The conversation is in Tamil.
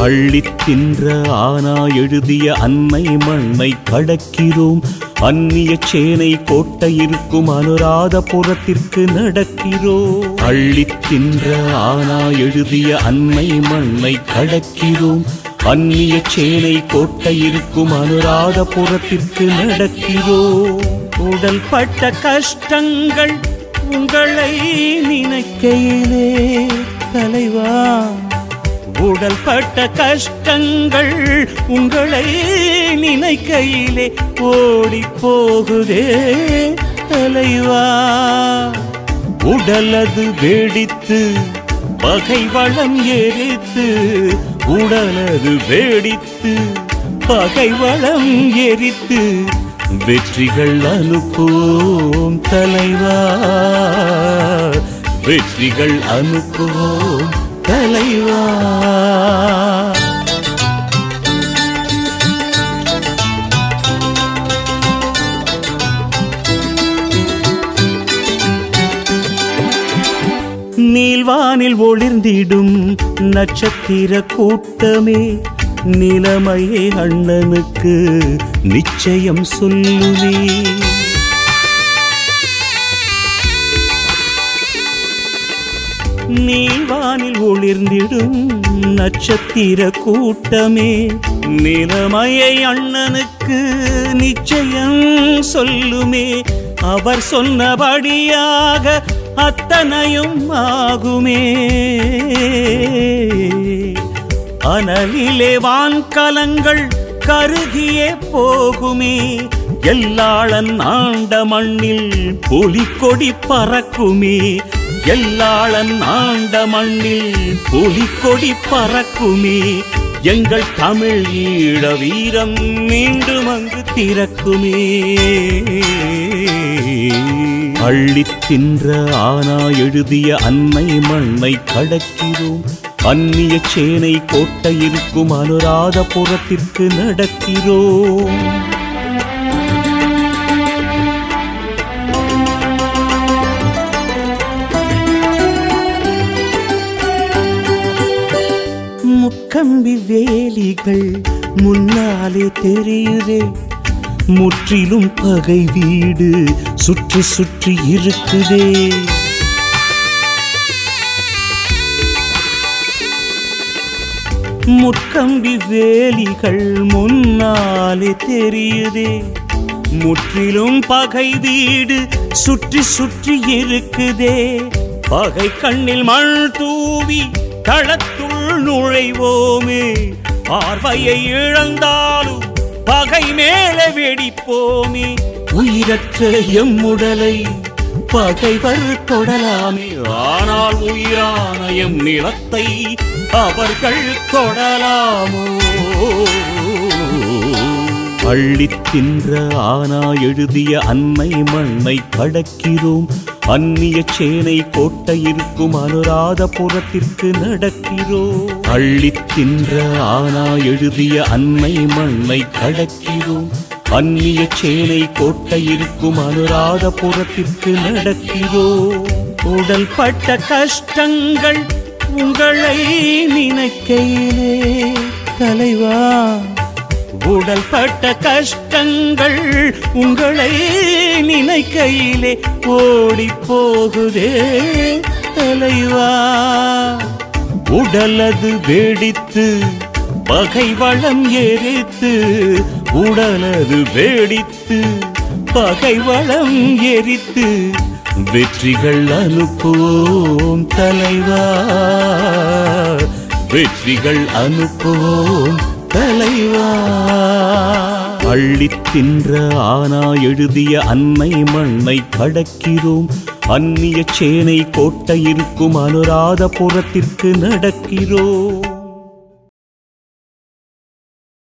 அள்ளித் தின்ற ஆனா எழுதிய அன்னை மண்ணை கடக்கிறோம் அந்நிய சேனை கோட்டை இருக்கும் அனுராதபுரத்திற்கு நடக்கிறோம் அள்ளித் தின்ற ஆனா எழுதிய அன்னை மண்ணை கடக்கிறோம் அந்நிய சேனை கோட்டை இருக்கும் அனுராதபுரத்திற்கு நடக்கிறோம் உடல் பட்ட கஷ்டங்கள் உங்களை நினைக்கையிலே தலைவா உடல் பட்ட கஷ்டங்கள் உங்களை நினைக்கையிலே ஓடி போகுதே தலைவா உடலது வெடித்து பகை வளம் எரித்து உடலது வெடித்து பகை வளம் எரித்து வெற்றிகள் அனுப்புவோம் தலைவா வெற்றிகள் அனுப்புவோம் தலைவா நீல்வானில் ஒளிர்ந்திடும் நட்சத்திர கூட்டமே நிலைமையை அண்ணனுக்கு நிச்சயம் சொல்லுவே நீல்வானில் ஒளிர்ந்திடும் நட்சத்திர கூட்டமே நிலைமையை அண்ணனுக்கு நிச்சயம் சொல்லுமே அவர் சொன்னபடியாக அத்தனையும் ஆகுமே அனலிலே வான்கலங்கள் கருகியே போகுமே எல்லாளன் ஆண்ட மண்ணில் புலிக்கொடி பறக்குமே எல்லாளன் ஆண்ட மண்ணில் புலிக்கொடி பறக்குமே எங்கள் தமிழ் ஈழ வீரம் மீண்டும் அங்கு திறக்குமே அள்ளித் தின்ற ஆனா எழுதிய அன்னை மண்ணை கடக்கிறோம் அந்நிய சேனை கோட்டை இருக்கும் அனுராதபுரத்திற்கு நடக்கிறோம் முக்கம்பி வேலிகள் முன்னாலே தெரியுதே முற்றிலும் பகை வீடு சுற்றி சுற்றி இருக்குதே முற்கம்பி வேலிகள் முன்னாலே தெரியுதே முற்றிலும் பகை வீடு சுற்றி சுற்றி இருக்குதே பகை கண்ணில் மண் தூவி களத்துள் நுழைவோமே பார்வையை இழந்தாலும் பகை மேலே வெடிப்போமே உயிரற்ற எம்முடலை பகைவர் தொடலாமே ஆனால் உயிரான எம் நிலத்தை அவர்கள் தொடலாமோ அள்ளித் தின்ற ஆனா எழுதிய அன்னை மண்ணை கடக்கிறோம் அந்நிய சேனை கோட்டை இருக்கும் அனுராதபுரத்திற்கு நடக்கிறோம் அள்ளித் தின்ற ஆனா எழுதிய அன்னை மண்ணை கடக்கிறோம் அந்நிய சேனை கோட்டை இருக்கும் அனுராதபுரத்திற்கு நடக்கிறோம் உடல் பட்ட கஷ்டங்கள் உங்களை நினைக்கையிலே தலைவா உடல் பட்ட கஷ்டங்கள் உங்களை நினைக்கையிலே ஓடி போகுதே தலைவா உடலது வெடித்து பகை வளம் எரித்து உடலது வெடித்து பகை வளம் எரித்து வெற்றிகள் அனுப்புவோம் தலைவா வெற்றிகள் அனுப்புவோம் தலைவா அள்ளித் தின்ற ஆனா எழுதிய அன்னை மண்ணை கடக்கிறோம் அந்நிய சேனை கோட்டை இருக்கும் அனுராதபுரத்திற்கு நடக்கிறோம்